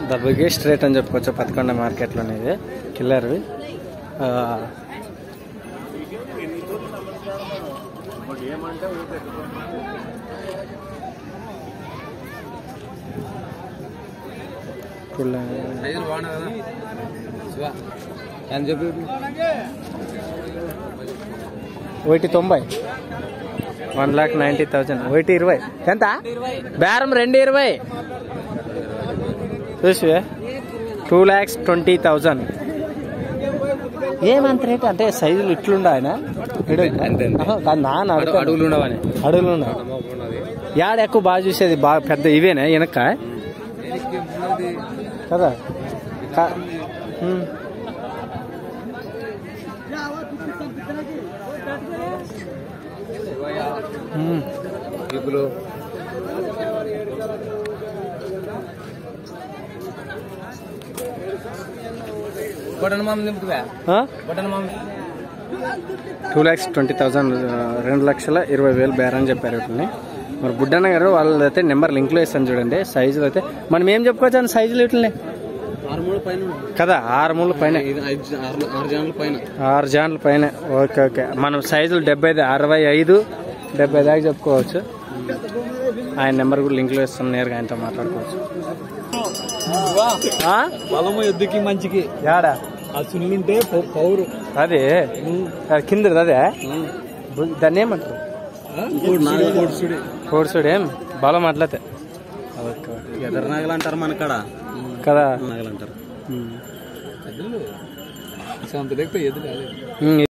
The biggest rate అని చెప్పుకోవచ్చు పత్తికొండ మార్కెట్లోనే ఇది కిల్లర్వి ఆ, పుల్ల- ఎంత చెప్పి ఒకటి తొంభై వన్ లాక్ నైంటీ థౌజండ్ ఒకటి ఇరవై ఎంత బేరం రెండు ఇరవై చూసి టూ ల్యాక్స్ ట్వంటీ థౌజండ్ ఏమంత రేట్ అంటే సైజులు ఇట్లుండ ఆయన అంతే, అంతే. నాన్న అడుగులు ఉండవని అడుగులు ఉండ యాడ ఎక్కువ బాగా చూసేది బాగా పెద్ద ఇవేనా వెనక కదా కా- ఉమ్. ఉమ్. ఇప్పుడు బటన్ మామ నింపుతువా ఆ? బటన్ మామ టూ ల్యాక్స్ ట్వంటీ థౌసండ్ రెండు లక్షల ఇరవై వేలు బేరని చెప్పారు వీటిని మరి బుడ్డన్న గారు వాళ్ళైతే నెంబర్ లింక్లో ఇస్తాను చూడండి సైజులు అయితే మనం ఏం చెప్పుకోవచ్చు అని సైజులు వీటిని ఆరు మూడు పైన కదా ఆరు మూడు పైన ఐదు ఐదు ఆరు ఆరు జనాల పైన ఆరు జాన్ల పైన ఓకే ఓకే మనం సైజులు డెబ్బై అరవై ఐదు డెబ్బై దాకా చెప్పుకోవచ్చు ఆయన నెంబర్ కూడా లింక్లో ఇస్తాను నేరుగా ఆయనతో మాట్లాడుకోవచ్చు ఆ? పొలము ఎద్దుకి మంచికి యాడా ఆ సున్నుంటే పౌరు అదే అది కిందది అదే బు- దాన్ని ఏమంటారు కోడ్సుడు ఏం బలం అట్లయితే ఓకే ఓకే. ఎదరు నాగలు అంటారు మన కాడ కదా నాగలు అంటారు ఉమ్. ఎద్దులు అంత ఎదురు ఉమ్,